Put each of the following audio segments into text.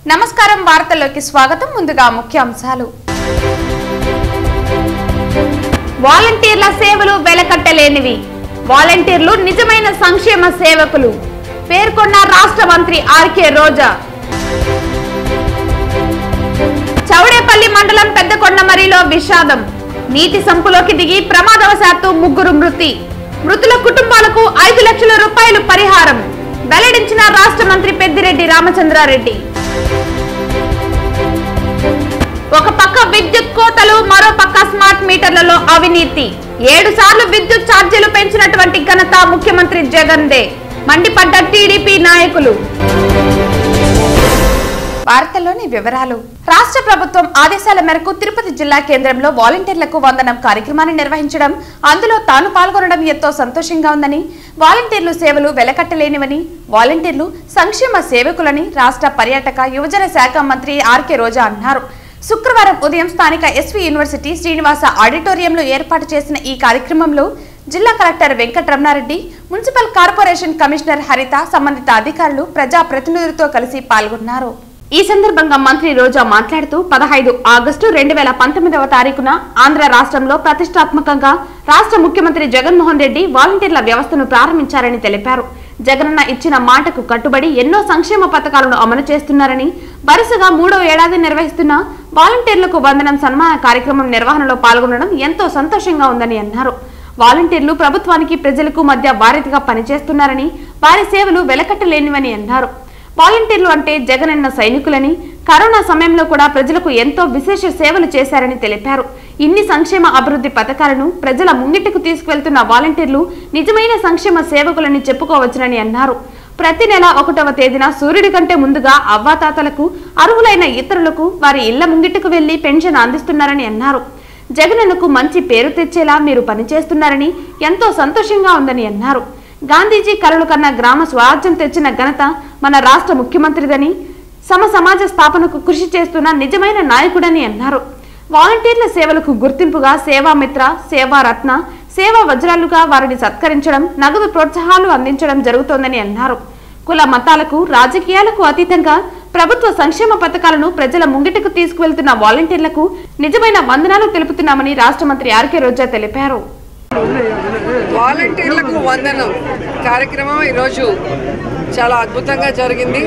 నమస్కారం వార్తల్లోకి స్వాగతం ముందుగా ముఖ్యాంశాలు వాలంటీర్ల సేవలు వెలకట్టలేనివి వాలంటీర్లు నిజమైన సంక్షేమ సేవకులు పేర్కొన్న రాష్ట్ర మంత్రి ఆర్కే రోజా చౌడేపల్లి మండలం పెద్దకొండమరిలో విషాదం నీటి సంపులోకి దిగి ప్రమాదవశాత్తు ముగ్గురు మృతి మృతుల కుటుంబాలకు ఐదు లక్షల రూపాయలు పరిహారం వెల్లడించిన రాష్ట్ర మంత్రి పెద్దిరెడ్డి రామచంద్రారెడ్డి ఒక పక్క విద్యుత్ కోతలు మరో పక్క స్మార్ట్ మీటర్లలో అవినీతి ఏడు సార్లు విద్యుత్ ఛార్జీలు పెంచినటువంటి ఘనత ముఖ్యమంత్రి జగన్ దే మండిపడ్డ టీడీపీ నాయకులు వార్తల్లోని వివరాలు రాష్ట్ర ప్రభుత్వం ఆదేశాల మేరకు తిరుపతి జిల్లా కేంద్రంలో వాలంటీర్లకు వందనం కార్యక్రమాన్ని నిర్వహించడం అందులో తాను పాల్గొనడం ఎంతో సంతోషంగా ఉందని వాలంటీర్లు సేవలు వెలకట్టలేనివని వాలంటీర్లు సంక్షేమ సేవకులని రాష్ట్ర పర్యాటక యువజన శాఖ మంత్రి ఆర్కే రోజా అన్నారు శుక్రవారం ఉదయం స్థానిక ఎస్వి యూనివర్సిటీ శ్రీనివాస ఆడిటోరియంలో ఏర్పాటు చేసిన ఈ కార్యక్రమంలో జిల్లా collector Venkataramanareddy municipal corporation commissioner Haritha సంబంధిత అధికారులు ప్రజా ప్రతినిధులతో కలిసి పాల్గొన్నారు ఈ సందర్భంగా మంత్రి రోజా మాట్లాడుతూ పదహైదు ఆగస్టు రెండు వేల పంతొమ్మిదవ తారీఖున ఆంధ్ర రాష్ట్రంలో ప్రతిష్టాత్మకంగా రాష్ట్ర ముఖ్యమంత్రి జగన్మోహన్ రెడ్డి వాలంటీర్ల వ్యవస్థను ప్రారంభించారని తెలిపారు జగనన్న ఇచ్చిన మాటకు కట్టుబడి ఎన్నో సంక్షేమ పథకాలను అమలు చేస్తున్నారని వరుసగా మూడో ఏడాది నిర్వహిస్తున్న వాలంటీర్లకు వందనం సన్మాన కార్యక్రమం నిర్వహణలో పాల్గొనడం ఎంతో సంతోషంగా ఉందని అన్నారు వాలంటీర్లు ప్రభుత్వానికి ప్రజలకు మధ్య వారధిగా పనిచేస్తున్నారని వారి సేవలు వెలకట్టలేనివని అన్నారు వాలంటీర్లు అంటే జగనన్న సైనికులని కరోనా సమయంలో కూడా ప్రజలకు ఎంతో విశేష సేవలు చేశారని తెలిపారు ఇన్ని సంక్షేమ అభివృద్ధి పథకాలను ప్రజల ముంగిటికి తీసుకువెళ్తున్న వాలంటీర్లు నిజమైన సంక్షేమ సేవకులని చెప్పుకోవచ్చునని అన్నారు ప్రతి నెల ఒకటవ తేదీన సూర్యుడి కంటే ముందుగా అవ్వాతాతలకు అర్హులైన ఇతరులకు వారి ఇళ్ల ముంగిటికి వెళ్లి పెన్షన్ అందిస్తున్నారని అన్నారు జగనన్నకు మంచి పేరు తెచ్చేలా మీరు పనిచేస్తున్నారని ఎంతో సంతోషంగా ఉందని అన్నారు గాంధీజీ కలలు కన్న గ్రామ స్వరాజ్యం తెచ్చిన ఘనత మన రాష్ట్ర ముఖ్యమంత్రిదని సమ సమాజ స్థాపనకు కృషి చేస్తున్న నిజమైన నాయకుడని అన్నారు వాలంటీర్ల సేవలకు గుర్తింపుగా సేవామిత్ర సేవారత్న సేవా వజ్రాలుగా వారిని సత్కరించడం నగదు ప్రోత్సాహాలు అందించడం జరుగుతోందని అన్నారు కుల మతాలకు రాజకీయాలకు అతీతంగా ప్రభుత్వ సంక్షేమ పథకాలను ప్రజల ముంగిటకు తీసుకువెళ్తున్న వాలంటీర్లకు నిజమైన వందనాలు తెలుపుతున్నామని రాష్ట్ర మంత్రి ఆర్కే రోజా తెలిపారు వాలంటీర్లకు వందనం కార్యక్రమం ఈరోజు చాలా అద్భుతంగా జరిగింది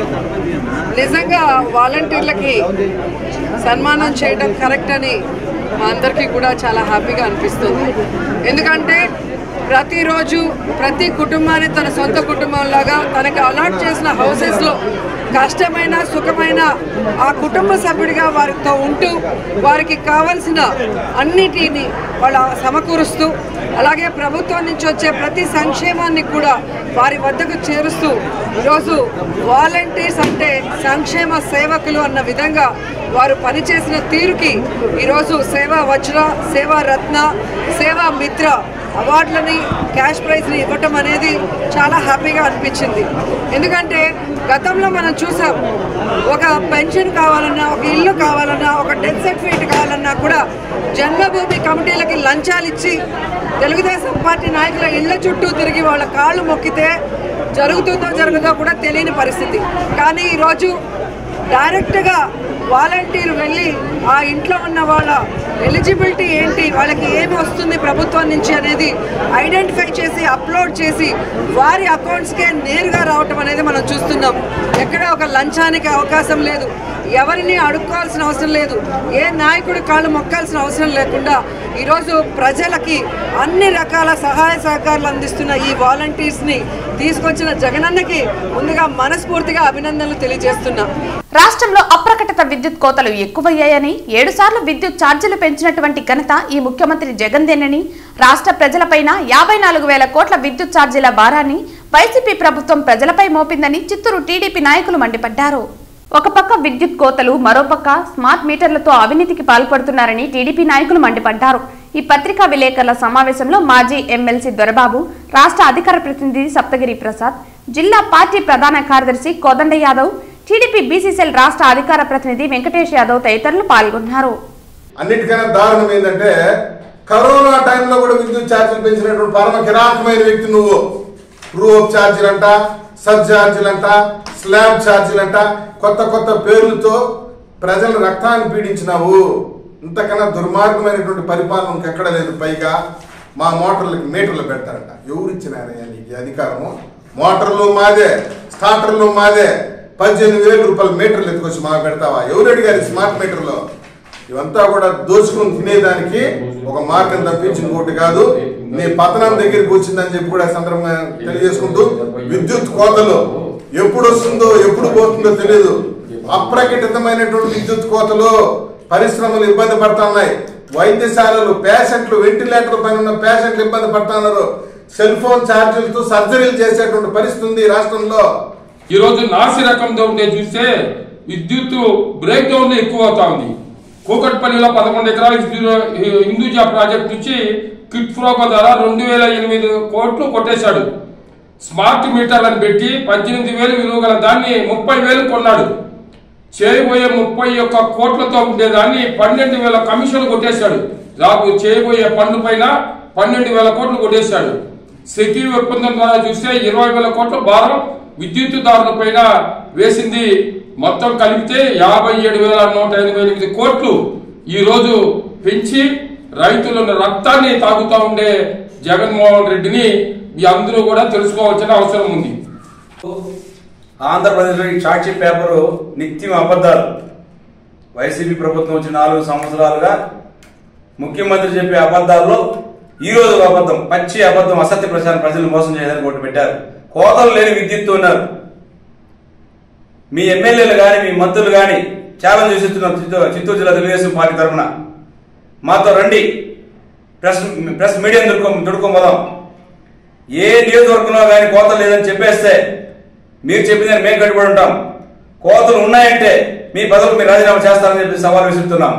నిజంగా వాలంటీర్లకి సన్మానం చేయడం కరెక్ట్ అని మా అందరికీ కూడా చాలా హ్యాపీగా అనిపిస్తుంది ఎందుకంటే ప్రతిరోజు ప్రతి కుటుంబాన్ని తన సొంత కుటుంబంలాగా తనకి అలాట్ చేసిన హౌసెస్లో కష్టమైన సుఖమైన ఆ కుటుంబ సభ్యుడిగా వారితో ఉంటూ వారికి కావలసిన అన్నిటిని వాళ్ళ సమకూరుస్తూ అలాగే ప్రభుత్వం నుంచి వచ్చే ప్రతి సంక్షేమాన్ని కూడా వారి వద్దకు చేరుస్తూ ఈరోజు వాలంటీర్స్ అంటే సంక్షేమ సేవకులు అన్న విధంగా వారు పనిచేసిన తీరుకి ఈరోజు సేవా వజ్ర సేవా రత్న సేవా మిత్ర అవార్డులని క్యాష్ ప్రైజ్ని ఇవ్వటం అనేది చాలా హ్యాపీగా అనిపించింది ఎందుకంటే గతంలో మనం చూసాం ఒక పెన్షన్ కావాలన్నా ఒక ఇల్లు కావాలన్నా ఒక డెత్ సర్టిఫికేట్ కావాలన్నా కూడా జన్మభూమి కమిటీలకి లంచాలు ఇచ్చి తెలుగుదేశం పార్టీ నాయకుల ఇళ్ల చుట్టూ తిరిగి వాళ్ళ కాళ్ళు మొక్కితే జరుగుతుందో జరుగుతుందో కూడా తెలియని పరిస్థితి కానీ ఈరోజు డైరెక్ట్గా వాలంటీర్ వెళ్ళి ఆ ఇంట్లో ఉన్న వాళ్ళ ఎలిజిబిలిటీ ఏంటి వాళ్ళకి ఏమి వస్తుంది ప్రభుత్వం నుంచి అనేది ఐడెంటిఫై చేసి అప్లోడ్ చేసి వారి అకౌంట్స్కే నేరుగా రావటం అనేది మనం చూస్తున్నాం ఎక్కడ ఒక లంచానికి అవకాశం లేదు ఎవరిని అడుక్కోవాల్సిన అవసరం లేదు ఏ నాయకుడి కాళ్ళు మొక్కాల్సిన అవసరం లేకుండా ఈరోజు ప్రజలకి అన్ని రకాల సహాయ సహకారాలు అందిస్తున్న ఈ వాలంటీర్స్ని తీసుకొచ్చిన జగనన్నకి ముందుగా మనస్ఫూర్తిగా అభినందనలు తెలియజేస్తున్నాం రాష్ట్రంలో అప్రకటిత విద్యుత్ కోతలు ఎక్కువయ్యాయని ఏడు సార్లు విద్యుత్ ఛార్జీలు పెంచినటువంటి ఘనత ఈ ముఖ్యమంత్రి జగన్దేనని రాష్ట్ర ప్రజలపైన యాభై నాలుగు వేల కోట్ల విద్యుత్ ఛార్జీల భారాన్ని వైసీపీ ప్రభుత్వం ప్రజలపై మోపిందని చిత్తూరు టీడీపీ నాయకులు మండిపడ్డారు ఒక పక్క విద్యుత్ కోతలు మరోపక్క స్మార్ట్ మీటర్లతో అవినీతికి పాల్పడుతున్నారని టీడీపీ నాయకులు మండిపడ్డారు ఈ పత్రికా విలేకరుల సమావేశంలో మాజీ ఎమ్మెల్సీ దొరబాబు రాష్ట్ర అధికార ప్రతినిధి సప్తగిరి ప్రసాద్ జిల్లా పార్టీ ప్రధాన కార్యదర్శి కోదండ యాదవ్ టీడీపీ బీసీసీఎల్ రాష్ట్ర అధికార ప్రతినిధి వెంకటేష్ యాదవ్ తదితరులు పాల్గొన్నారు అన్నిటికన్నా దారుణం ఏంటంటే కరోనా టైంలో కూడా విద్యుత్ ఛార్జీలు పెంచినటువంటి పరమ కిరాతమైన వ్యక్తి నువ్వు రూ ఆఫ్ ఛార్జీలంట సబ్ ఛార్జీలంట స్లాబ్ ఛార్జీలంట కొత్త కొత్త పేర్లతో ప్రజల రక్తాన్ని పీడించినావు ఇంతకన్నా దుర్మార్గమైనటువంటి పరిపాలన ఇంకెక్కడ లేదు పైగా మా మోటార్లకి మీటర్లు పెడతారంట ఎవరు ఇచ్చినారయ్యా నీకు ఈ అధికారము మోటార్లు మాదే స్టార్టర్లు మాదే పద్దెనిమిది వేల రూపాయల మీటర్లు ఎత్తుకొచ్చి మాకు పెడతావా ఎవరు అడిగారు ఈ స్మార్ట్ మీటర్లో ఇవంతా కూడా దోచుకుని తినేదానికి ఒక మార్గం తప్పించి ఇంకోటి కాదు నీ పతనం దగ్గరికి వచ్చిందని చెప్పి కూడా ఈ సందర్భంగా తెలియజేసుకుంటూ విద్యుత్ కోతలు ఎప్పుడు వస్తుందో ఎప్పుడు పోతుందో తెలియదు అప్రకటితమైనటువంటి విద్యుత్ కోతలు పరిశ్రమలు ఇబ్బంది పడుతున్నాయి వైద్యశాలలు పేషెంట్లు వెంటిలేటర్ పైన ఉన్న పేషెంట్లు ఇబ్బంది పడుతున్నారు సెల్ ఫోన్ ఛార్జీలతో సర్జరీలు చేసేటువంటి పరిస్థితి ఉంది ఈ రాష్ట్రంలో ఈ రోజు నాసి రకంతో ఉంటే చూస్తే విద్యుత్ బ్రేక్ డౌన్ ఎక్కువ అవుతా ఉంది కూకట్పల్లిలో పదకొండు ఎకరాల హిందూ- హిందూజా ప్రాజెక్ట్ నుంచి కిట్ ఫ్రోకో ద్వారా రెండు వేల ఎనిమిది కోట్లు కొట్టేశాడు స్మార్ట్ మీటర్లను పెట్టి పద్దెనిమిది వేలు విలువ గల దాన్ని ముప్పై వేలు కొన్నాడు చేయబోయే ముప్పై ఒక్క కోట్లతో ఉండేదాన్ని పన్నెండు వేల కమిషన్ కొట్టేశాడు రాబు చేయబోయే పన్ను పైన పన్నెండు వేల కోట్లు కొట్టేశాడు సెక్యూ ఒప్పందం ద్వారా చూస్తే ఇరవై వేల కోట్ల భారం విద్యుత్తుదారుల పైన వేసింది మొత్తం కలిపితే యాభై ఏడు వేల నూట ఎనభై ఎనిమిది కోట్లు ఈ రోజు పెంచి రైతుల రక్తాన్ని తాగుతూ ఉండే జగన్మోహన్ రెడ్డిని మీ అందరూ కూడా తెలుసుకోవాల్సిన అవసరం ఉంది ఆంధ్రప్రదేశ్లో ఈ సాక్షి పేపరు నిత్యం అబద్ధాలు వైసీపీ ప్రభుత్వం వచ్చి నాలుగు సంవత్సరాలుగా ముఖ్యమంత్రి చెప్పే అబద్ధాల్లో ఈ రోజు ఒక అబద్ధం పచ్చి అబద్ధం అసత్య ప్రచారం ప్రజలు మోసం చేయడానికి ఒకటి పెట్టారు కోతలు లేని విద్యుత్తు ఉన్నారు మీ ఎమ్మెల్యేలు కానీ మీ మంత్రులు కానీ ఛాలెంజ్ చేస్తున్నారు చిత్తూరు చిత్తూరు జిల్లా తెలుగుదేశం పార్టీ తరఫున మాతో రండి ప్రెస్ ప్రెస్ మీడియా దొరుకు దొరుకుపోదాం ఏ నియోజకవర్గంలో కానీ కోతలు లేదని చెప్పేస్తే మీరు చెప్పిందని మేము కట్టుబడి ఉంటాం కోతలు ఉన్నాయంటే మీ పదవులు మీరు రాజీనామా చేస్తారని చెప్పి సవాల్ విసురుతున్నాం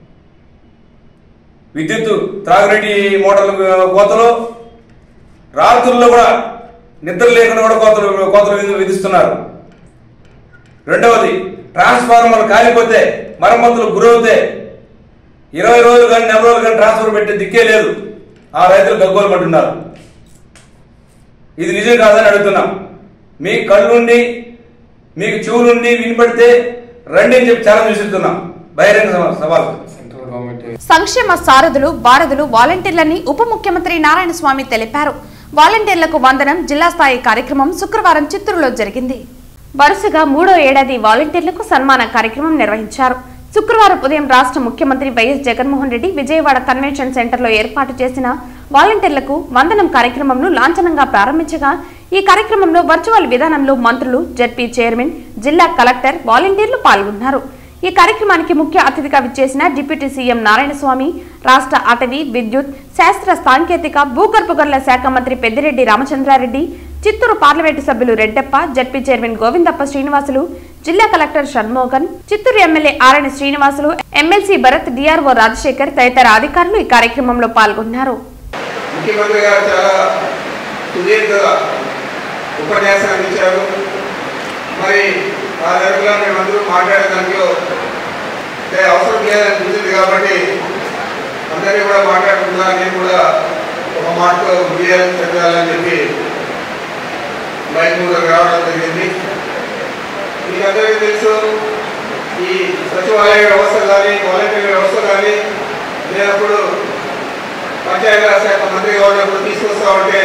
విద్యుత్ త్రాగునీటి మోటార్ల కోతలు రాత్రుల్లో కూడా నిద్ర లేకుండా కూడా కోతలు కోతలు విధి- విధిస్తున్నారు రెండవది ట్రాన్స్ఫార్మర్లు కాలిపోతే మరమ్మతులు గురవుతే ఇరవై రోజులు కానీ నెల రోజులు కానీ ట్రాన్స్ఫర్ పెట్టే దిక్కే లేదు ఆ రైతులు గగ్గోలు పట్టున్నారు ఇది నిజం కాదని అడుగుతున్నాం మీ కళ్ళుండి మీకు చెవులుండి వినపడితే రండి అని చెప్పి ఛాలెంజ్ విసురుతున్నాం బహిరంగ సవా- సవాల్ సెంట్రల్ గవర్నమెంట్ సంక్షేమ సారథులు వారధులు వాలంటీర్లని ఉప ముఖ్యమంత్రి నారాయణ స్వామి తెలిపారు వాలంటీర్లకు వందనం జిల్లా స్థాయి కార్యక్రమం శుక్రవారం చిత్తూరులో జరిగింది వరుసగా మూడో ఏడాది వాలంటీర్లకు సన్మాన కార్యక్రమం నిర్వహించారు శుక్రవారం ఉదయం రాష్ట్ర ముఖ్యమంత్రి వైఎస్ జగన్మోహన్ రెడ్డి విజయవాడ కన్వెన్షన్ సెంటర్లో ఏర్పాటు చేసిన వాలంటీర్లకు వందనం కార్యక్రమంను లాంఛనంగా ప్రారంభించగా ఈ కార్యక్రమంలో వర్చువల్ విధానంలో మంత్రులు జడ్పీ చైర్మన్ జిల్లా కలెక్టర్ వాలంటీర్లు పాల్గొన్నారు ఈ కార్యక్రమానికి ముఖ్య అతిథిగా విచ్చేసిన డిప్యూటీ సీఎం నారాయణస్వామి రాష్ట్ర అటవీ విద్యుత్ శాస్త్ర సాంకేతిక భూగర్భ గనుల శాఖ మంత్రి పెద్దిరెడ్డి రామచంద్రారెడ్డి చిత్తూరు పార్లమెంటు సభ్యులు రెడ్డప్ప జడ్పీ చైర్మన్ గోవిందప్ప శ్రీనివాసులు జిల్లా collector Shanmohan Chittoor MLA RN Srinivasulu MLC Bharat DRO Rajasekhar తదితర అధికారులు ఈ కార్యక్రమంలో పాల్గొన్నారు ముఖ్యమంత్రి గారు చాలా సుదీర్ఘ ఉపన్యాసాన్ని ఇచ్చారు మరి ఆ దగ్గరలో మేమందరూ మాట్లాడే దాంట్లో అంటే అవసరం లేదనిపించింది కాబట్టి అందరినీ కూడా మాట్లాడకుండా నేను కూడా ఒక మాటలో ముగియాలని చెప్పాలని చెప్పి బయట ముందుకు రావడం జరిగింది మీకు అందరికీ తెలుసు ఈ సచివాలయ వ్యవస్థ కానీ వాలంటీర్ వ్యవస్థ కానీ లేనప్పుడు పంచాయతీరాజ్ శాఖ మంత్రిగా ఉన్నప్పుడు తీసుకొస్తా ఉంటే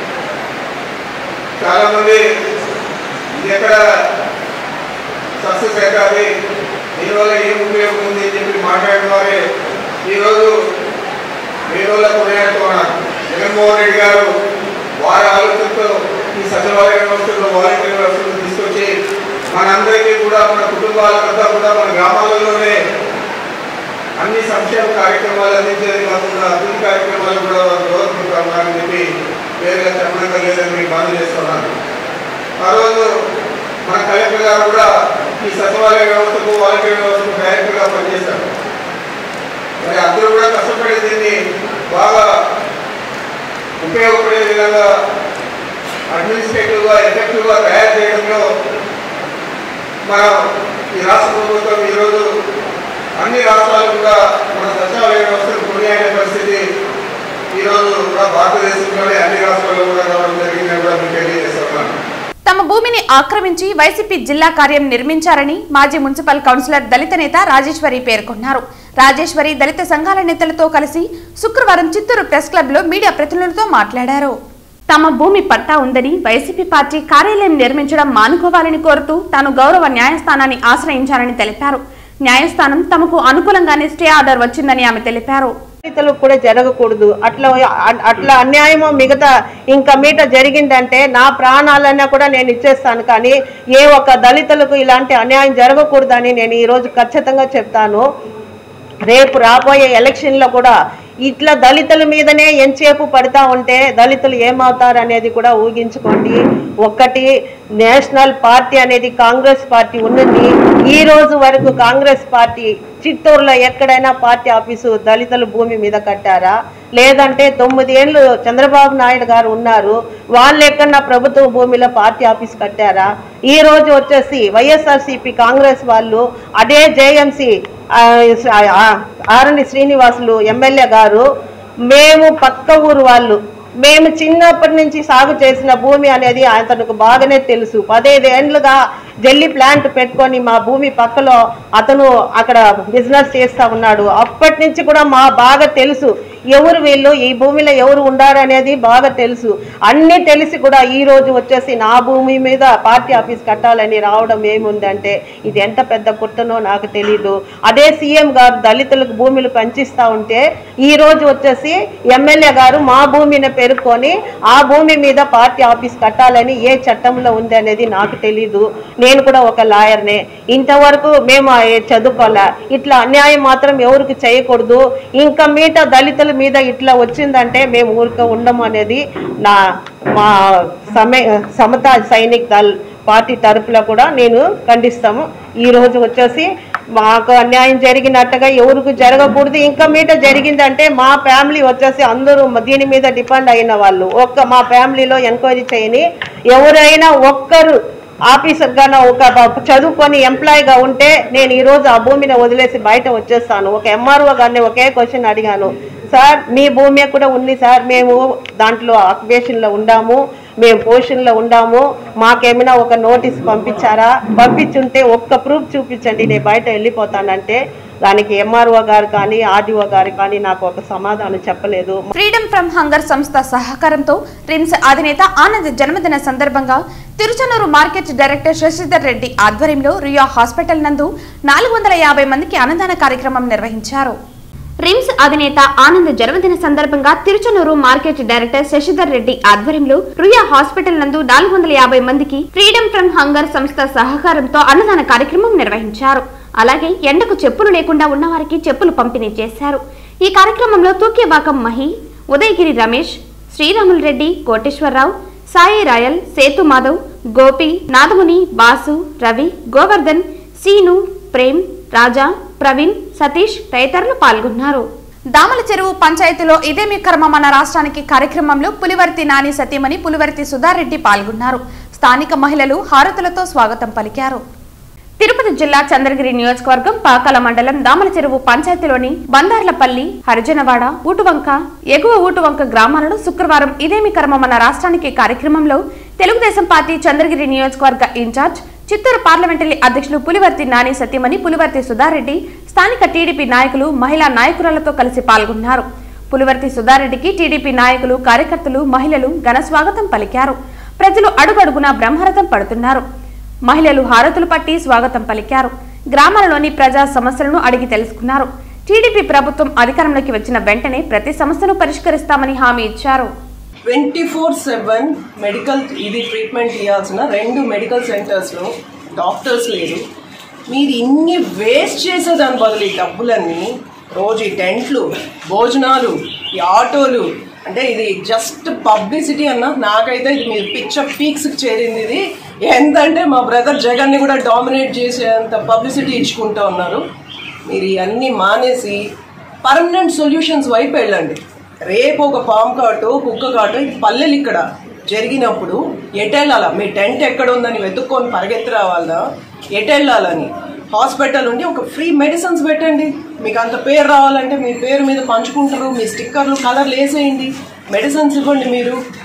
చాలా మంది ఇది ఎక్కడ సక్సెస్ అవుతుంది దీనివల్ల ఏం ఉపయోగం ఉంది అని చెప్పి మాట్లాడిన వారే ఈరోజు వేరుల కొనేస్తున్నారు జగన్మోహన్ రెడ్డి గారు వారి ఆలోచనతో ఈ సచివాలయ వ్యవస్థలో వాలంటీర్ వ్యవస్థను తీసుకొచ్చి మనందరికీ కూడా మన కుటుంబాలకంతా కూడా మన గ్రామాలలోనే అన్ని సంక్షేమ కార్యక్రమాలు అందించేది కాకుండా అభివృద్ధి కార్యక్రమాలు కూడా దోహదపడుతున్నారని చెప్పి వేరుగా చెప్పడం లేదని మీకు బాధ చేస్తున్నాను ఆ రోజు మన కలెక్టర్ గారు కూడా ఈ సచివాలయ వ్యవస్థకు వాలంటీర్ వ్యవస్థకు డైరెక్టర్గా పనిచేశారు మరి అందరూ కూడా కష్టపడి దీన్ని బాగా ఉపయోగపడే విధంగా అడ్మినిస్ట్రేటివ్గా ఎఫెక్టివ్గా తయారు చేయడంలో మన ఈ రాష్ట్ర ప్రభుత్వం ఈరోజు అన్ని రాష్ట్రాలు కూడా మన సచివాలయ వ్యవస్థను కొనియాడే పరిస్థితి ఈరోజు కూడా భారతదేశంలోనే అన్ని రాష్ట్రాల్లో కూడా రావడం జరిగిందని కూడా మీకు తెలియజేస్తున్నాను తమ భూమిని ఆక్రమించి వైసీపీ జిల్లా కార్యం నిర్మించారని మాజీ మున్సిపల్ కౌన్సిలర్ దళిత నేత రాజేశ్వరి పేర్కొన్నారు రాజేశ్వరి దళిత సంఘాల నేతలతో కలిసి శుక్రవారం చిత్తూరు ప్రెస్ క్లబ్ లో మీడియా ప్రతినిధులతో మాట్లాడారు తమ భూమి పట్టా ఉందని వైసీపీ పార్టీ కార్యాలయం నిర్మించడం మానుకోవాలని కోరుతూ తాను గౌరవ న్యాయస్థానాన్ని ఆశ్రయించారని తెలిపారు న్యాయస్థానం తమకు అనుకూలంగానే స్టే ఆర్డర్ వచ్చిందని ఆమె తెలిపారు దళితులకు కూడా జరగకూడదు అట్లా అ- అట్లా అన్యాయము మిగతా ఇంకా మీట జరిగిందంటే నా ప్రాణాలన్నా కూడా నేను ఇచ్చేస్తాను కానీ ఏ ఒక్క దళితులకు ఇలాంటి అన్యాయం జరగకూడదని నేను ఈరోజు ఖచ్చితంగా చెప్తాను రేపు రాబోయే ఎలక్షన్లో కూడా ఇట్లా దళితుల మీదనే ఎంతసేపు పడతా ఉంటే దళితులు ఏమవుతారు అనేది కూడా ఊహించుకోండి ఒక్కటి నేషనల్ పార్టీ అనేది కాంగ్రెస్ పార్టీ ఉన్నది ఈ రోజు వరకు కాంగ్రెస్ పార్టీ చిత్తూరులో ఎక్కడైనా పార్టీ ఆఫీసు దళితుల భూమి మీద కట్టారా లేదంటే తొమ్మిది ఏళ్ళు చంద్రబాబు నాయుడు గారు ఉన్నారు వాళ్ళు ఎక్కడన్నా ప్రభుత్వ భూమిలో పార్టీ ఆఫీస్ కట్టారా ఈ రోజు వచ్చేసి వైఎస్ఆర్సీపీ కాంగ్రెస్ వాళ్ళు అదే జేఎంసీ ఆరణి శ్రీనివాసులు ఎమ్మెల్యే గారు మేము పక్క ఊరు వాళ్ళు మేము చిన్నప్పటి నుంచి సాగు చేసిన భూమి అనేది అతనికి బాగానే తెలుసు పదహైదు ఏండ్లుగా జల్లి ప్లాంట్ పెట్టుకొని మా భూమి పక్కలో అతను అక్కడ బిజినెస్ చేస్తా ఉన్నాడు అప్పటి నుంచి కూడా మా బాగా తెలుసు ఎవరు వీళ్ళు ఈ భూమిలో ఎవరు ఉండారు అనేది బాగా తెలుసు అన్నీ తెలిసి కూడా ఈ రోజు వచ్చేసి నా భూమి మీద పార్టీ ఆఫీస్ కట్టాలని రావడం ఏముందంటే ఇది ఎంత పెద్ద కుట్టనో నాకు తెలీదు అదే సీఎం గారు దళితులకు భూములు పంచిస్తా ఉంటే ఈ రోజు వచ్చేసి ఎమ్మెల్యే గారు మా భూమిని పేర్కొని ఆ భూమి మీద పార్టీ ఆఫీస్ కట్టాలని ఏ చట్టంలో ఉంది అనేది నాకు తెలీదు నేను కూడా ఒక లాయర్నే ఇంతవరకు మేము ఆ చదువుకోలే ఇట్లా అన్యాయం మాత్రం ఎవరికి చేయకూడదు ఇంకా మీట దళితుల మీద ఇట్లా వచ్చిందంటే మేము ఊరిక ఉండము అనేది నా మా సమే సమతా సైనిక్ దళ్ పార్టీ తరపున కూడా నేను ఖండిస్తాము ఈ రోజు వచ్చేసి మాకు అన్యాయం జరిగినట్టుగా ఎవరికి జరగకూడదు ఇంకా మీట జరిగిందంటే మా ఫ్యామిలీ వచ్చేసి అందరూ దీని మీద డిపెండ్ అయిన వాళ్ళు ఒక్క మా ఫ్యామిలీలో ఎంక్వైరీ చేయని ఎవరైనా ఒక్కరు ఆఫీసర్ గాన ఒక బ- చదువుకొని ఎంప్లాయీగా ఉంటే నేను ఈ రోజు ఆ భూమిని వదిలేసి బయట వచ్చేస్తాను ఒక ఎంఆర్ఓ గారిని ఒకే క్వశ్చన్ అడిగాను సార్ మీ భూమి కూడా ఉంది సార్ మేము దాంట్లో ఆక్యుపేషన్లో ఉండాము మేము పొజిషన్లో ఉండాము మాకేమైనా ఒక నోటీస్ పంపించారా పంపించుంటే ఒక్క ప్రూఫ్ చూపించండి నేను బయట వెళ్ళిపోతానంటే దానికి ఎంఆర్ఓ గారు కానీ ఆర్డీఓ గారు కానీ నాకు ఒక సమాధానం చెప్పలేదు ఫ్రీడమ్ ఫ్రమ్ హంగర్ సంస్థ సహకారంతో రిమ్స్ అధినేత ఆనంద్ జన్మదిన సందర్భంగా తిరుచనూరు మార్కెట్ డైరెక్టర్ శశిధర్ రెడ్డి ఆధ్వర్యంలో రియా హాస్పిటల్ నందు నాలుగు వందల యాభై మందికి అన్నదాన కార్యక్రమం నిర్వహించారు రిమ్స్ అధినేత ఆనంద్ జన్మదిన సందర్భంగా తిరుచనూరు మార్కెట్ డైరెక్టర్ శశిధర్ రెడ్డి ఆధ్వర్యంలో రుయా హాస్పిటల్ నందు నాలుగు వందల యాభై మందికి ఫ్రీడమ్ ఫ్రమ్ హంగర్ సంస్థ సహకారంతో అన్నదాన కార్యక్రమం నిర్వహించారు అలాగే ఎండకు చెప్పులు లేకుండా ఉన్న వారికి చెప్పులు పంపిణీ చేశారు ఈ కార్యక్రమంలో తూక్యబాకం మహి ఉదయగిరి రమేష్ శ్రీరాములు రెడ్డి కోటేశ్వరరావు సాయి రాయల్ సేతు మాధవ్ గోపి నాదముని బాసు రవి గోవర్ధన్ సీను ప్రేమ్ రాజా ప్రవీణ్ సతీష్ తదితరులు పాల్గొన్నారు దామల చెరువు పంచాయతీలో ఇదేమి కర్మం మన రాష్ట్రానికి కార్యక్రమంలో పులివర్తి నాని సతీమణి పులివర్తి సుధారెడ్డి పాల్గొన్నారు స్థానిక మహిళలు హారతులతో స్వాగతం పలికారు తిరుపతి జిల్లా చంద్రగిరి నియోజకవర్గం పాకాల మండలం దామల చెరువు పంచాయతీలోని బందార్లపల్లి హరిజనవాడ ఊటువంక ఎగువ ఊటువంక గ్రామాలలో శుక్రవారం ఇదేమి కర్మ మన రాష్ట్రానికి కార్యక్రమంలో తెలుగుదేశం పార్టీ చంద్రగిరి నియోజకవర్గ ఇన్ఛార్జ్ చిత్తూరు పార్లమెంటరీ అధ్యక్షులు పులివర్తి నాని సత్యమణి పులివర్తి సుధారెడ్డి స్థానిక టీడీపీ నాయకులు మహిళా నాయకురాలతో కలిసి పాల్గొన్నారు పులివర్తి సుధారెడ్డికి టీడీపీ నాయకులు కార్యకర్తలు మహిళలు ఘన స్వాగతం పలికారు ప్రజలు అడుగడుగునా బ్రహ్మరథం పడుతున్నారు మహిళలు హారతులు పట్టి స్వాగతం పలికారు గ్రామాలలోని ప్రజా సమస్యలను అడిగి తెలుసుకున్నారు టీడీపీ ప్రభుత్వం అధికారంలోకి వచ్చిన వెంటనే ప్రతి సమస్యను పరిష్కరిస్తామని హామీ ఇచ్చారు ట్వంటీ ఫోర్ సెవెన్ మెడికల్ ఇది ట్రీట్మెంట్ ఇవ్వాల్సిన రెండు మెడికల్ సెంటర్స్లో డాక్టర్స్ లేరు మీరు ఇన్ని వేస్ట్ చేసే దాని బదులు ఈ డబ్బులన్నీ రోజు ఈ టెంట్లు భోజనాలు ఈ ఆటోలు అంటే ఇది జస్ట్ పబ్లిసిటీ అన్న నాకైతే ఇది మీరు పిక్చర్ పీక్స్కి చేరింది ఇది ఎంతంటే మా బ్రదర్ జగన్ని కూడా డామినేట్ చేసేంత పబ్లిసిటీ ఇచ్చుకుంటూ ఉన్నారు మీరు ఇవన్నీ మానేసి పర్మనెంట్ సొల్యూషన్స్ వైపు వెళ్ళండి రేపు ఒక పాము కాటు కుక్క కాటు ఈ పల్లెలు ఇక్కడ జరిగినప్పుడు ఎటెళ్ళాలా మీ టెంట్ ఎక్కడ ఉందని వెతుక్కొని పరిగెత్తి రావాలా ఎటెళ్ళాలని హాస్పిటల్ ఉండి ఒక ఫ్రీ మెడిసిన్స్ పెట్టండి మీకు అంత పేరు రావాలంటే మీ పేరు మీద పంచుకుంటారు మీ స్టిక్కర్లు కలర్లు వేసేయండి మెడిసిన్స్ ఇవ్వండి మీరు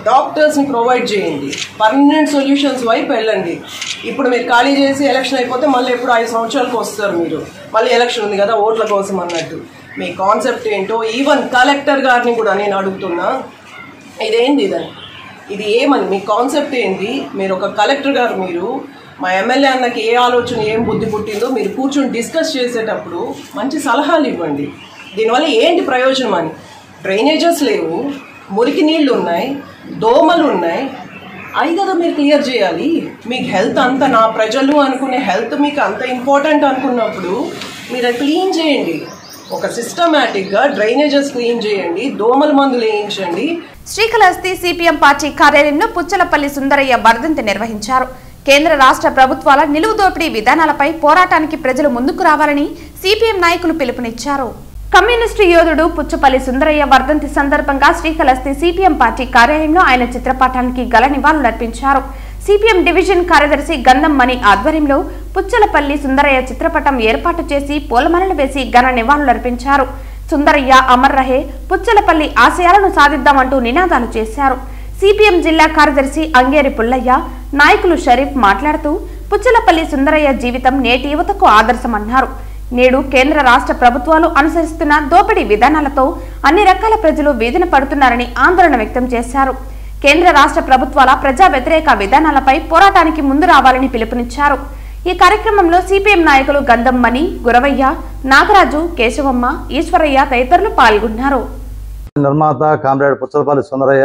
డాక్టర్స్ని ప్రొవైడ్ చేయండి పర్మనెంట్ సొల్యూషన్స్ వైపు వెళ్ళండి ఇప్పుడు మీరు ఖాళీ చేసి ఎలక్షన్ అయిపోతే మళ్ళీ ఎప్పుడు ఐదు సంవత్సరాలకు వస్తారు మీరు మళ్ళీ ఎలక్షన్ ఉంది కదా ఓట్ల కోసం అన్నట్టు మీ కాన్సెప్ట్ ఏంటో ఈవెన్ కలెక్టర్ గారిని కూడా నేను అడుగుతున్నా ఇదేంది ఇదని ఇది ఏమని మీ కాన్సెప్ట్ ఏంటి మీరు ఒక కలెక్టర్ గారు మీరు మా ఎమ్మెల్యే అన్నకి ఏ ఆలోచన ఏం బుద్ధి పుట్టిందో మీరు కూర్చొని డిస్కస్ చేసేటప్పుడు మంచి సలహాలు ఇవ్వండి దీనివల్ల ఏంటి ప్రయోజనం అని డ్రైనేజెస్ లేవు మురికి నీళ్లు ఉన్నాయి దోమలు ఉన్నాయి అవి కదా మీరు క్లియర్ చేయాలి మీకు హెల్త్ అంత నా ప్రజలు అనుకునే హెల్త్ మీకు అంత ఇంపార్టెంట్ అనుకున్నప్పుడు మీరు అది క్లీన్ చేయండి ఒక సిస్టమేటిక్గా డ్రైనేజెస్ క్లీన్ చేయండి దోమల మందులు వేయించండి శ్రీకాళహస్తి సిపిఎం పార్టీ కార్యాలయంలో పుచ్చలపల్లి సుందరయ్య వర్ధంతి నిర్వహించారు కేంద్ర రాష్ట్ర ప్రభుత్వాల నిలువు దోపిడీ విధానాలపై పోరాటానికి ప్రజలు ముందుకు రావాలని సిపిఎం నాయకులు పిలుపునిచ్చారు కమ్యూనిస్టు యోధుడు పుచ్చపల్లి సుందరయ్య వర్ధంతి సందర్భంగా శ్రీకాళహస్తి సిపిఎం పార్టీ కార్యాలయంలో ఆయన చిత్రపటానికి గల నివాళులర్పించారు సిపిఎం డివిజన్ కార్యదర్శి గంధం మణి ఆధ్వర్యంలో పుచ్చలపల్లి సుందరయ్య చిత్రపటం ఏర్పాటు చేసి పూలమాలలు వేసి ఘన నివాళులర్పించారు సుందరయ్య అమర్ రహే పుచ్చలపల్లి ఆశయాలను సాధిద్దామంటూ నినాదాలు చేశారు సిపిఎం జిల్లా కార్యదర్శి అంగేరి పుల్లయ్య నాయకులు షరీఫ్ మాట్లాడుతూ పుచ్చలపల్లి సుందరయ్య జీవితం నేటి యువతకు ఆదర్శమన్నారు నేడు కేంద్ర రాష్ట్ర ప్రభుత్వాలు అనుసరిస్తున్న దోపిడీ విధానాలతో అన్ని రకాల ప్రజలు వీధిన పడుతున్నారని ఆందోళన వ్యక్తం చేశారు కేంద్ర రాష్ట్ర ప్రభుత్వాల ప్రజా వ్యతిరేక విధానాలపై పోరాటానికి ముందు రావాలని పిలుపునిచ్చారు ఈ కార్యక్రమంలో సిపిఎం నాయకులు గంధం మణి గురవయ్య నాగరాజు కేశవమ్మ ఈశ్వరయ్య తదితరులు పాల్గొన్నారు నిర్మాత కామ్రేడ్ పుచ్చలపల్లి సుందరయ్య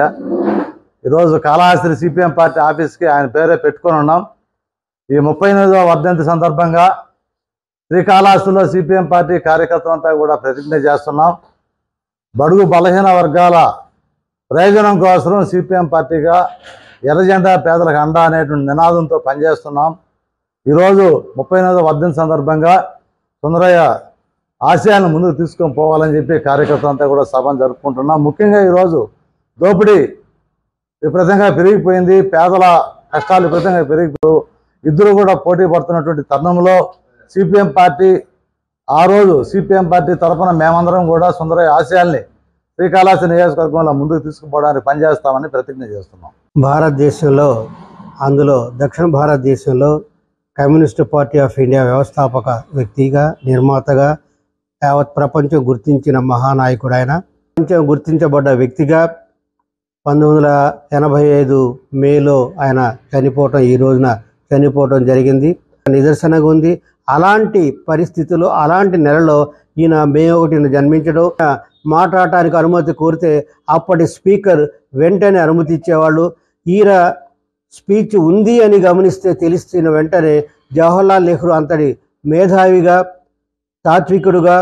ఈరోజు కాళహస్తి సిపిఎం పార్టీ ఆఫీస్కి ఆయన పేరే పెట్టుకొని ఉన్నాం ఈ ముప్పై ఎనిమిదవ వర్ధంతి సందర్భంగా శ్రీకాళహస్తిలో సిపిఎం పార్టీ కార్యకర్తలంతా కూడా ప్రతిజ్ఞ చేస్తున్నాం బడుగు బలహీన వర్గాల ప్రయోజనం కోసం సిపిఎం పార్టీగా ఎర్రజెండా పేదలకు అండ అనేటువంటి నినాదంతో పనిచేస్తున్నాం ఈరోజు ముప్పై ఎనిమిదవ వర్ధంతి సందర్భంగా సుందరయ్య ఆశయాలను ముందుకు తీసుకొని పోవాలని చెప్పి కార్యకర్తలంతా కూడా సభను జరుపుకుంటున్నాం ముఖ్యంగా ఈరోజు దోపిడీ విపరీతంగా పెరిగిపోయింది పేదల కష్టాలు విపరీతంగా పెరిగిపో ఇద్దరు కూడా పోటీ పడుతున్నటువంటి తరుణంలో సిపిఎం పార్టీ ఆ రోజు సిపిఎం పార్టీ తరఫున మేమందరం కూడా సుందరయ్య ఆశయాల్ని శ్రీకాళహస్తి నియోజకవర్గంలో ముందుకు తీసుకుపోవడానికి పనిచేస్తామని ప్రతిజ్ఞ చేస్తున్నాం భారతదేశంలో అందులో దక్షిణ భారతదేశంలో కమ్యూనిస్టు పార్టీ ఆఫ్ ఇండియా వ్యవస్థాపక వ్యక్తిగా నిర్మాతగా యావత్ ప్రపంచం గుర్తించిన మహానాయకుడు ఆయన ప్రపంచం గుర్తించబడ్డ వ్యక్తిగా పంతొమ్మిది వందల ఎనభై ఐదు మేలో ఆయన చనిపోవటం ఈ రోజున చనిపోవటం జరిగింది నిదర్శనగా ఉంది అలాంటి పరిస్థితుల్లో అలాంటి నెలలో ఈయన మే ఒకటిన జన్మించడం మాట్లాడటానికి అనుమతి కోరితే అప్పటి స్పీకర్ వెంటనే అనుమతి ఇచ్చేవాళ్ళు ఈయన స్పీచ్ ఉంది అని గమనిస్తే తెలుస్తున్న వెంటనే జవహర్లాల్ నెహ్రూ అంతటి మేధావిగా తాత్వికుడుగా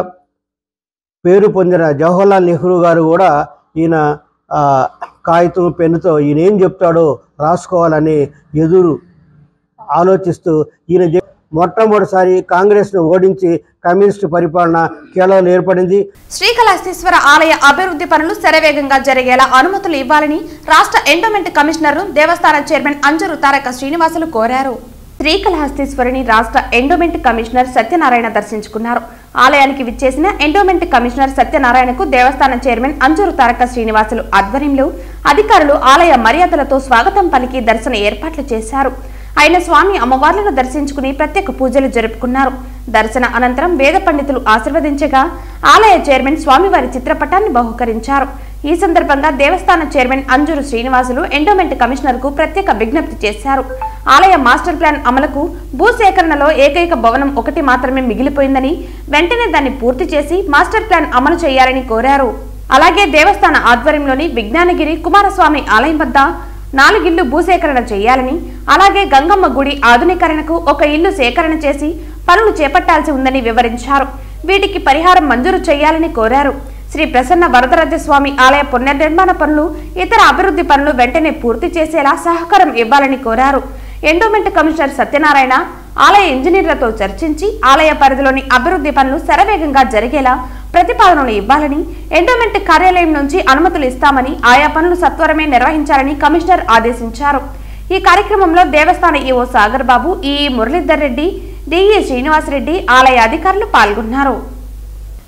పేరు పొందిన జవహర్లాల్ నెహ్రూ గారు కూడా ఈయన ఆ, కాగితం పెన్నుతో ఈయన ఏం చెప్తాడో రాసుకోవాలని ఎదురు ఆలోచిస్తూ ఈయన చెప్- మొట్టమొదటిసారి కాంగ్రెస్ను ఓడించి కమ్యూనిస్టు పరిపాలన కేరళలో ఏర్పడింది శ్రీకాళహస్తీశ్వర ఆలయ అభివృద్ధి పనులు శరవేగంగా జరిగేలా అనుమతులు ఇవ్వాలని రాష్ట్ర ఎండోమెంట్ కమిషనర్ దేవస్థాన చైర్మన్ అంజూరు తారక శ్రీనివాసులు కోరారు శ్రీకాళహస్తీశ్వరిని రాష్ట్ర ఎండోమెంట్ కమిషనర్ సత్యనారాయణ దర్శించుకున్నారు ఆలయానికి విచ్చేసిన ఎండోమెంట్ కమిషనర్ సత్యనారాయణకు దేవస్థాన చైర్మన్ అంజూరు తారక శ్రీనివాసులు ఆధ్వర్యంలో అధికారులు ఆలయ మర్యాదలతో స్వాగతం పలికి దర్శన ఏర్పాట్లు చేశారు ఆయన స్వామి అమ్మవార్లను దర్శించుకుని ప్రత్యేక పూజలు జరుపుకున్నారు దర్శన అనంతరం వేద పండితులు ఆశీర్వదించగా ఆలయ చైర్మన్ స్వామివారి చిత్రపటాన్ని బహుకరించారు ఈ సందర్భంగా దేవస్థాన chairman Anjuru Srinivasulu endowment commissioner కు ప్రత్యేక విజ్ఞప్తి చేశారు ఆలయ మాస్టర్ ప్లాన్ అమలుకు భూసేకరణలో ఏకైక భవనం ఒకటి మాత్రమే మిగిలిపోయిందని వెంటనే దాన్ని పూర్తి చేసి మాస్టర్ ప్లాన్ అమలు చేయాలని కోరారు అలాగే దేవస్థాన ఆధ్వర్యంలోని విజ్ఞానగిరి కుమారస్వామి ఆలయం వద్ద నాలుగిళ్లు భూసేకరణ చేయాలని అలాగే గంగమ్మ గుడి ఆధునీకరణకు ఒక ఇల్లు సేకరణ చేసి పనులు చేపట్టాల్సి ఉందని వివరించారు వీటికి పరిహారం మంజూరు చేయాలని కోరారు శ్రీ ప్రసన్న వరదరాజ స్వామి ఆలయ పునర్నిర్మాణ పనులు ఇతర అభివృద్ధి పనులు వెంటనే పూర్తి చేసేలా సహకారం ఇవ్వాలని కోరారు ఎండోమెంట్ కమిషనర్ సత్యనారాయణ ఆలయ ఇంజనీర్లతో చర్చించి ఆలయ పరిధిలోని అభివృద్ధి పనులు శరవేగంగా జరిగేలా ప్రతిపాదనలు ఇవ్వాలని ఎండోమెంట్ కార్యాలయం నుంచి అనుమతులు ఇస్తామని ఆయా పనులు సత్వరమే నిర్వహించాలని కమిషనర్ ఆదేశించారు ఈ కార్యక్రమంలో దేవస్థాన EO Sagar Babu EE Muralidhar Reddy DE Srinivasareddy ఆలయ అధికారులు పాల్గొన్నారు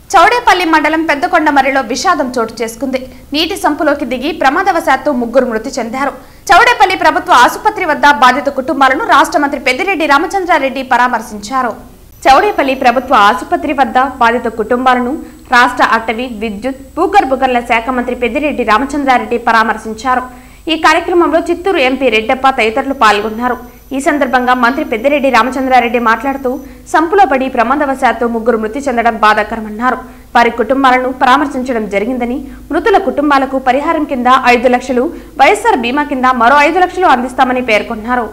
చౌడేపల్లి మండలం పెద్దకొండమరిలో విషాదం చోటు చేసుకుంది నీటి సంపులోకి దిగి ప్రమాదవశాత్తు ముగ్గురు మృతి చెందారు చౌడేపల్లి ప్రభుత్వ ఆసుపత్రి వద్ద బాధిత కుటుంబాలను రాష్ట్ర మంత్రి పెద్దిరెడ్డి రామచంద్రారెడ్డి పరామర్శించారు చౌడేపల్లి ప్రభుత్వ ఆసుపత్రి వద్ద బాధిత కుటుంబాలను రాష్ట్ర అటవీ విద్యుత్ భూగర్భ గనుల శాఖ మంత్రి పెద్దిరెడ్డి రామచంద్రారెడ్డి పరామర్శించారు ఈ కార్యక్రమంలో చిత్తూరు ఎంపీ రెడ్డప్ప తదితరులు పాల్గొన్నారు ఈ సందర్భంగా మంత్రి పెద్దిరెడ్డి రామచంద్రారెడ్డి మాట్లాడుతూ సంపులో పడి ప్రమాదవశాత్తు ముగ్గురు మృతి చెందడం బాధాకరమన్నారు వారి కుటుంబాలను పరామర్శించడం జరిగిందని మృతుల కుటుంబాలకు పరిహారం కింద ఐదు లక్షలు వైఎస్ఆర్ బీమా కింద మరో ఐదు లక్షలు అందిస్తామని పేర్కొన్నారు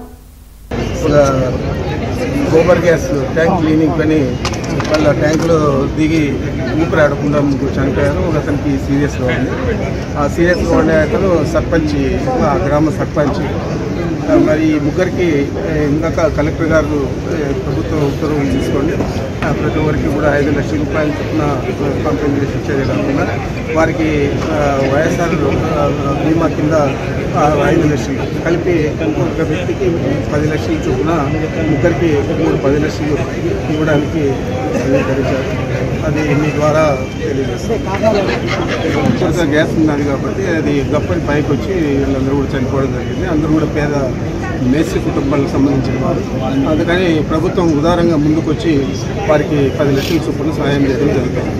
గోబర్ గ్యాస్ ట్యాంక్ క్లీనింగ్ పని వాళ్ళ ట్యాంకులో దిగి ఊపిరి ఆడకుండా ముగ్గురు చనిపోయారు ఒక అతనికి సీరియస్గా ఉంది ఆ సీరియస్గా ఉండే అతను సర్పంచ్ ఆ గ్రామ సర్పంచ్ ఆ, మరి ఈ ముగ్గురికి ఏ, ఇందాక కలెక్టర్ గారు ఏ, ప్రభుత్వ ఉత్తర్వులు తీసుకోండి ఆ, ప్రతి ఒక్కరికి కూడా ఐదు లక్షల రూపాయల చొప్పున కాంపెన్సేషన్ ఇచ్చేది కాకుండా వారికి ఆ, వైఎస్ఆర్ ఆ, బీమా కింద ఆ, ఐదు లక్షలు కలిపి ఒక్కొక్క వ్యక్తికి పది లక్షల చొప్పున ముగ్గురికి మూడు పది లక్షలు ఇవ్వడానికి అంగీకరించారు అది మీ ద్వారా తెలియజేస్తాం గ్యాస్ ఉన్నది కాబట్టి అది గప్పని పైకి వచ్చి వీళ్ళందరూ కూడా చనిపోవడం జరిగింది అందరూ కూడా పేద మేస్త్రి కుటుంబాలకు సంబంధించిన వారు అందుకని ప్రభుత్వం ఉదారంగా ముందుకొచ్చి వారికి పది లక్షల చొప్పున సహాయం చేయడం జరుగుతుంది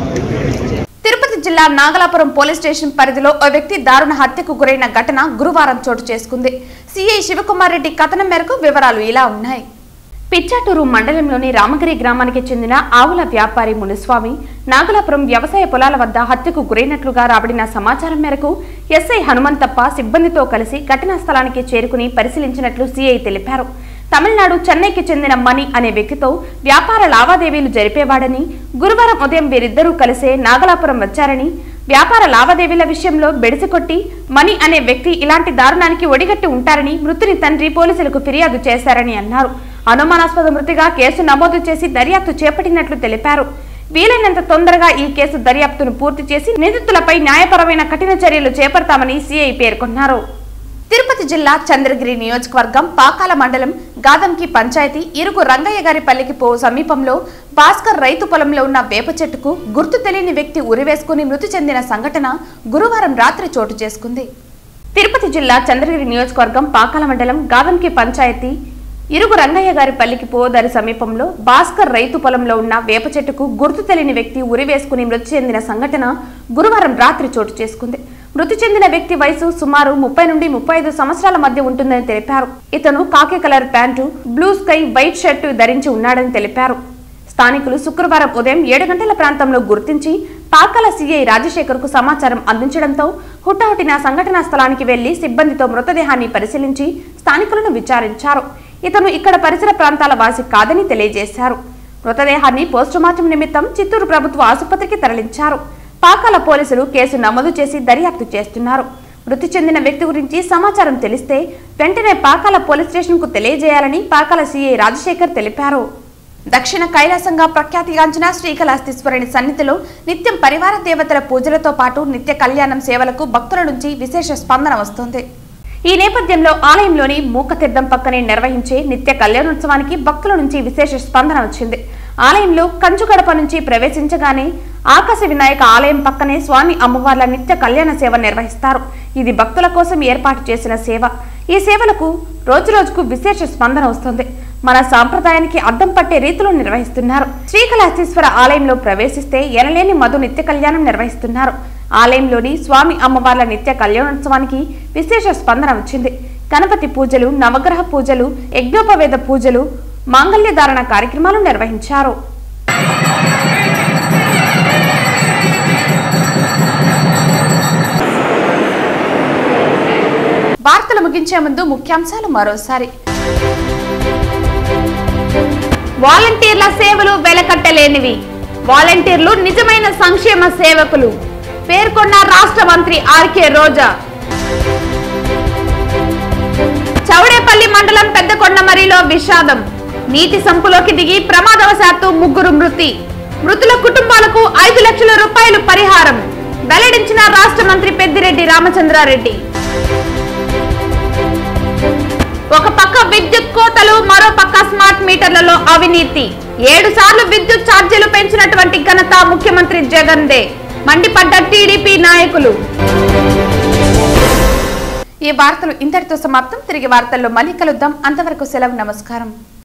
తిరుపతి జిల్లా నాగలాపురం పోలీస్ స్టేషన్ పరిధిలో ఓ వ్యక్తి దారుణ హత్యకు గురైన ఘటన గురువారం చోటు చేసుకుంది సిఐ శివకుమార్ రెడ్డి కథనం మేరకు వివరాలు ఇలా ఉన్నాయి పిచ్చాటూరు మండలంలోని రామగిరి గ్రామానికి చెందిన ఆవుల వ్యాపారి మునుస్వామి నాగలాపురం వ్యవసాయ పొలాల వద్ద హత్యకు గురైనట్లుగా రాబడిన సమాచారం మేరకు ఎస్ఐ హనుమంతప్ప సిబ్బందితో కలిసి ఘటనా స్థలానికి చేరుకుని పరిశీలించినట్లు సిఐ తెలిపారు తమిళనాడు చెన్నైకి చెందిన మణి అనే వ్యక్తితో వ్యాపార లావాదేవీలు జరిపేవాడని గురువారం ఉదయం వీరిద్దరూ కలిసే నాగలాపురం వచ్చారని వ్యాపార లావాదేవీల విషయంలో బెడిసికొట్టి మణి అనే వ్యక్తి ఇలాంటి దారుణానికి ఒడిగట్టి ఉంటారని మృతుని తండ్రి పోలీసులకు ఫిర్యాదు చేశారని అన్నారు అనుమానాస్పద మృతిగా కేసు నమోదు చేసి దర్యాప్తు చేపట్టినట్లు తెలిపారు వీలైనంత తొందరగా ఈ కేసు దర్యాప్తును పూర్తి చేసి నిందితులపై న్యాయపరమైన కఠిన చర్యలు చేపడతామని సిఐ పేర్కొన్నారు తిరుపతి జిల్లా చంద్రగిరి నియోజకవర్గం పాకాల మండలం గాదంకి పంచాయతీ ఇరుగు రంగయ్య గారి పల్లికి పో సమీపంలో భాస్కర్ రైతు పొలంలో ఉన్న వేప చెట్టుకు గుర్తు తెలియని వ్యక్తి ఉరివేసుకుని మృతి చెందిన సంఘటన గురువారం రాత్రి చోటు చేసుకుంది తిరుపతి జిల్లా చంద్రగిరి నియోజకవర్గం పాకాల మండలం గాదంకి పంచాయతీ ఇరుగు రంగయ్య గారి పల్లికి పోదారి సమీపంలో భాస్కర్ రైతు పొలంలో ఉన్న వేప చెట్టుకు గుర్తు తెలియని వ్యక్తి ఉరివేసుకుని మృతి చెందిన సంఘటన గురువారం రాత్రి చోటు చేసుకుంది మృతి చెందిన వ్యక్తి వయసు సుమారు ముప్పై నుండి ముప్పై ఐదు సంవత్సరాల మధ్య ఉంటుందని తెలిపారు ఇతను khaki colour pant blue sky white shirt ధరించి ఉన్నాడని తెలిపారు స్థానికులు శుక్రవారం ఉదయం ఏడు గంటల ప్రాంతంలో గుర్తించి పాకల సీఐ రాజశేఖర్ కు సమాచారం అందించడంతో హుటాహుటిన సంఘటనా స్థలానికి వెళ్లి సిబ్బందితో మృతదేహాన్ని పరిశీలించి స్థానికులను విచారించారు ఇతను ఇక్కడ పరిసర ప్రాంతాల వాసి కాదని తెలియజేశారు మృతదేహాన్ని పోస్టుమార్టం నిమిత్తం చిత్తూరు ప్రభుత్వ ఆసుపత్రికి తరలించారు పాకాల పోలీసులు కేసు నమోదు చేసి దర్యాప్తు చేస్తున్నారు మృతి చెందిన వ్యక్తి గురించి సమాచారం తెలిస్తే వెంటనే పాకాల పోలీస్ స్టేషన్ కు తెలియజేయాలని పాకాల సీఐ రాజశేఖర్ తెలిపారు దక్షిణ కైలాసంగా ప్రఖ్యాతిగాంచిన శ్రీకళాస్తీశ్వరుని సన్నిధిలో నిత్యం పరివార దేవతల పూజలతో పాటు నిత్య కళ్యాణం సేవలకు భక్తుల నుంచి విశేష స్పందన వస్తోంది ఈ నేపథ్యంలో ఆలయంలోని మూకతీర్థం పక్కనే నిర్వహించే నిత్య కళ్యాణోత్సవానికి భక్తుల నుంచి విశేష స్పందన వచ్చింది ఆలయంలో కంచు గడప నుంచి ప్రవేశించగానే ఆకాశ వినాయక ఆలయం పక్కనే స్వామి అమ్మవార్ల నిత్య కళ్యాణ సేవ నిర్వహిస్తారు ఇది భక్తుల కోసం ఏర్పాటు చేసిన సేవ ఈ సేవలకు రోజురోజుకు విశేష స్పందన వస్తుంది మన సాంప్రదాయానికి అద్దం పట్టే రీతిలో నిర్వహిస్తున్నారు శ్రీకళహస్తీశ్వర ఆలయంలో ప్రవేశిస్తే ఎనలేని మధు నిత్య కళ్యాణం నిర్వహిస్తున్నారు ఆలయంలోని స్వామి అమ్మవార్ల నిత్య కళ్యాణోత్సవానికి విశేష స్పందన వచ్చింది గణపతి పూజలు నవగ్రహ పూజలు యజ్ఞోపవేద పూజలు మాంగళ్యధారణ కార్యక్రమాలు నిర్వహించారు వార్తలు ముగించే ముందు ముఖ్యాంశాలు మరోసారి వాలంటీర్ల సేవలు వెలకట్టలేనివి వాలంటీర్లు నిజమైన సంక్షేమ సేవకులు పేర్కొన్న రాష్ట్ర మంత్రి ఆర్కే రోజా చౌడేపల్లి మండలం పెద్దకొండమరిలో విషాదం నీటి సంపులోకి దిగి ప్రమాదవశాత్తు ముగ్గురు మృతి మృతుల కుటుంబాలకు ఐదు లక్షల రూపాయలు పరిహారం వెల్లడించిన రాష్ట్ర మంత్రి పెద్దిరెడ్డి రామచంద్రారెడ్డి ఒక పక్క విద్యుత్ కోతలు మరో పక్క స్మార్ట్ మీటర్లలో అవినీతి ఏడు సార్లు విద్యుత్ ఛార్జీలు పెంచినటువంటి ఘనత ముఖ్యమంత్రి జగన్ దే మండిపడ్డ టీడీపీ నాయకులు ఈ వార్తలు ఇంతటితో సమాప్తం తిరిగి వార్తల్లో మళ్ళీ కలుద్దాం అంతవరకు సెలవు నమస్కారం